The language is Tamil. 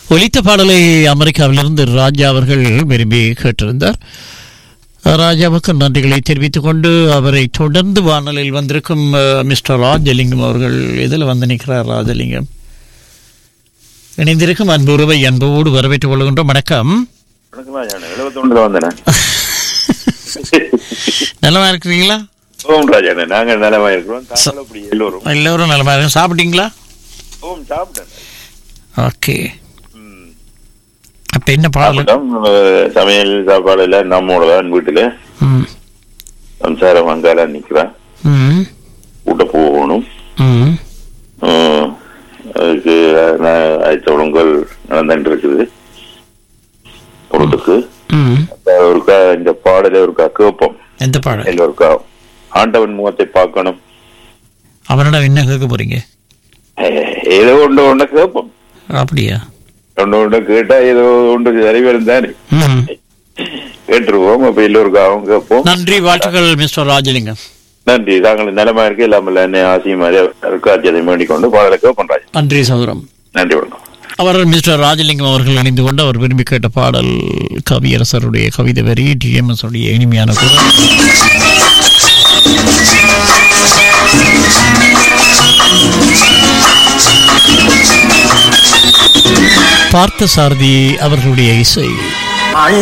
ஒலித்த பாடலை அமெரிக்காவிலிருந்து ராஜா அவர்கள் விரும்பி கேட்டிருந்தார் ராஜாவுக்கு நன்றிகளை தெரிவித்துக் கொண்டு அவரை தொடர்ந்து வானலில் வந்திருக்கும் அஹ், மிஸ்டர் ராஜலிங்கம் அவர்கள் இதில் வந்து நிற்கிறார் ராஜலிங்கம் இணைந்திருக்கும் அன்பு உறவை அன்போடு வரவேற்றுக் கொள்கின்றோம் வணக்கம் வணக்கம் ராஜா எழுபத்தொன்னுல வந்தேன் நலமா இருக்கிறீங்களா ஓம் ராஜா நாங்க நலமா இருக்கிறோம் தாங்கள் அப்படி எல்லோரும் எல்லோரும் நலமா இருக்கு சாப்பிட்டீங்களா ஓம் சாப்பிட்டேன் ஓகே ம். அப்ப என்ன பாடல் சாப்பிட்டோம். அஹ், சமையல் சாப்பாடு எல்லாம் நம்மோட தான் வீட்டுல ம் சம்சாரம் அங்கால நிக்கிறேன் ம் கூட்ட போகணும் ம் அஹ், அதுக்கு நான் ஆயத்த ஒழுங்கல் நடந்துட்டு இருக்குது பொருளுக்கு ம் ஒருக்கா இந்த பாடல ஒருக்கா கேட்போம் எந்த பாடல் எல்லோருக்கா ஆண்டவன் முகத்தை பார்க்கணும் அவனிடம் என்ன கேட்க போறீங்க அஹ், ஏதோ ஒன்று ஒன்று கேட்போம் அப்படியா ஒன்று ஒன்று கேட்டா ஏதோ ஒன்று சரி வரும் தானே ம் கேட்டுருவோம் அப்ப எல்லோருக்காகவும் கேட்போம் நன்றி வாழ்த்துக்கள் மிஸ்டர் ராஜலிங்கம் நன்றி தாங்கள் நலமா இருக்கு இல்லாமல் என்ன ஆசையும் இருக்காட்சியதை வேண்டிக் கொண்டு பாடலை கேட்போம் ராஜா நன்றி சௌரம் நன்றி வணக்கம் அவர் மிஸ்டர் ராஜலிங்கம் அவர்கள் இணைந்து கொண்டு அவர் விரும்பி கேட்ட பாடல் கவியரசருடைய கவிதை வரி டிஎம்எஸ் உடைய இனிமையான குரல் பார்த்த சாரதி அவர்களுடைய இசை